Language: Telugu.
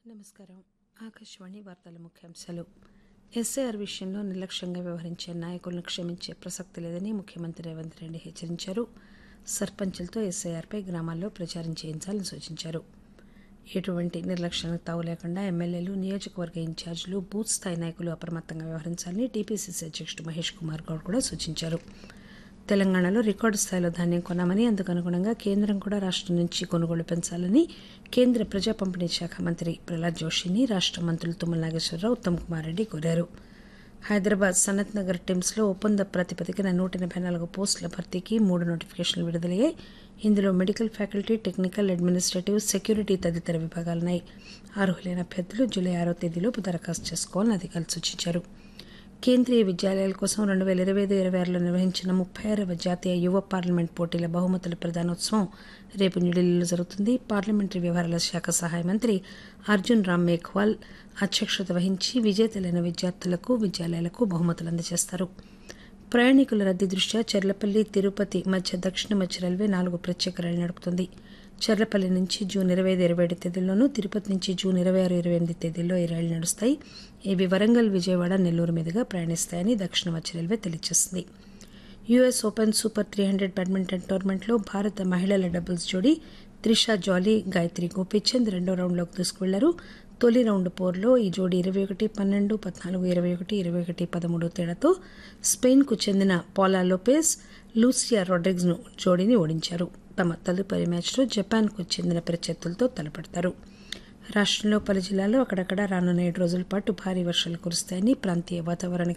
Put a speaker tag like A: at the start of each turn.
A: నమస్కారం ఆకాశవాణి వార్తల ముఖ్యాంశాలు ఎస్ఐఆర్ విషయంలో నిర్లక్ష్యంగా వ్యవహరించే నాయకులను క్షమించే ప్రసక్తి లేదని ముఖ్యమంత్రి రేవంత్ రెడ్డి హెచ్చరించారు సర్పంచులతో ఎస్ఐఆర్పై గ్రామాల్లో ప్రచారం చేయించాలని సూచించారు ఎటువంటి నిర్లక్ష్యానికి తావు లేకుండా ఎమ్మెల్యేలు నియోజకవర్గ ఇన్ఛార్జీలు బూత్ స్థాయి నాయకులు అప్రమత్తంగా వ్యవహరించాలని టీపీసీసీ అధ్యక్షుడు మహేష్ కుమార్ గౌడ్ కూడా సూచించారు తెలంగాణలో రికార్డు స్థాయిలో ధాన్యం కొన్నామని అందుకు అనుగుణంగా కేంద్రం కూడా రాష్ట్రం నుంచి కొనుగోలు పెంచాలని కేంద్ర ప్రజా పంపిణీ శాఖ మంత్రి ప్రహ్లాద్ జోషిని రాష్ట్ర మంత్రులు తుమ్మల నాగేశ్వరరావు ఉత్తమ్ కుమార్ రెడ్డి కోరారు హైదరాబాద్ సనత్ నగర్ టిమ్స్లో ఒప్పంద ప్రాతిపదికన నూట ఎనభై నాలుగు పోస్టుల భర్తీకి మూడు నోటిఫికేషన్లు విడుదలయ్యాయి ఇందులో medical faculty technical administrative security తదితర విభాగాలున్నాయి అర్హులైన అభ్యర్థులు జూలై ఆరో తేదీలోపు దరఖాస్తు చేసుకోవాలని అధికారులు సూచించారు కేంద్రీయ విద్యాలయాల కోసం రెండు వేల ఇరవై ఐదు ఇరవై ఆరులో నిర్వహించిన ముప్పై ఆరవ జాతీయ యువ పార్లమెంట్ పోటీల బహుమతుల ప్రదానోత్సవం రేపు న్యూఢిల్లీలో జరుగుతుంది పార్లమెంటరీ వ్యవహారాల శాఖ సహాయ మంత్రి అర్జున్ రామ్ మేఘ్వాల్ అధ్యక్షత వహించి విజేతలైన విద్యార్థులకు విద్యాలయాలకు బహుమతులు అందజేస్తారు ప్రయాణికుల రద్దీ దృష్ట్యా చెర్లపల్లి తిరుపతి మధ్య దక్షిణ మధ్య రైల్వే నాలుగు ప్రత్యేక రైళ్లు నడుపుతుంది చెర్లపల్లి నుంచి జూన్ ఇరవై ఐదు ఇరవై ఏడు తేదీల్లోనూ తిరుపతి నుంచి జూన్ ఇరవై ఆరు ఇరవై ఎనిమిది తేదీల్లో ఈ రైళ్లు నడుస్తాయి ఇవి వరంగల్ విజయవాడ నెల్లూరు మీదుగా ప్రయాణిస్తాయని దక్షిణ మధ్య రైల్వే తెలియజేసింది US Open super three hundred badminton టోర్నమెంట్లో భారత మహిళల డబుల్స్ జోడీ త్రిషా జాలీ గాయత్రి గోపీచంద్ రెండో రౌండ్లోకి దూసుకువెళ్లారు తొలి రౌండ్ పోర్లో ఈ జోడీ ఇరవై ఒకటి పన్నెండు పద్నాలుగు ఇరవై ఒకటి ఇరవై ఒకటి పదమూడు తేడాతో స్పెయిన్కు చెందిన పోలా లోపేజ్ లూసియా రొడ్రిగ్స్ను జోడీని ఓడించారు తమ తదుపరి మ్యాచ్లో జపాన్కు చెందిన ప్రత్యర్థులతో తలపడతారు రాష్ట్రంలో పలు జిల్లాల్లో అక్కడక్కడ రానున్న ఏడు రోజుల పాటు భారీ వర్షాలు కురుస్తాయని ప్రాంతీయ వాతావరణ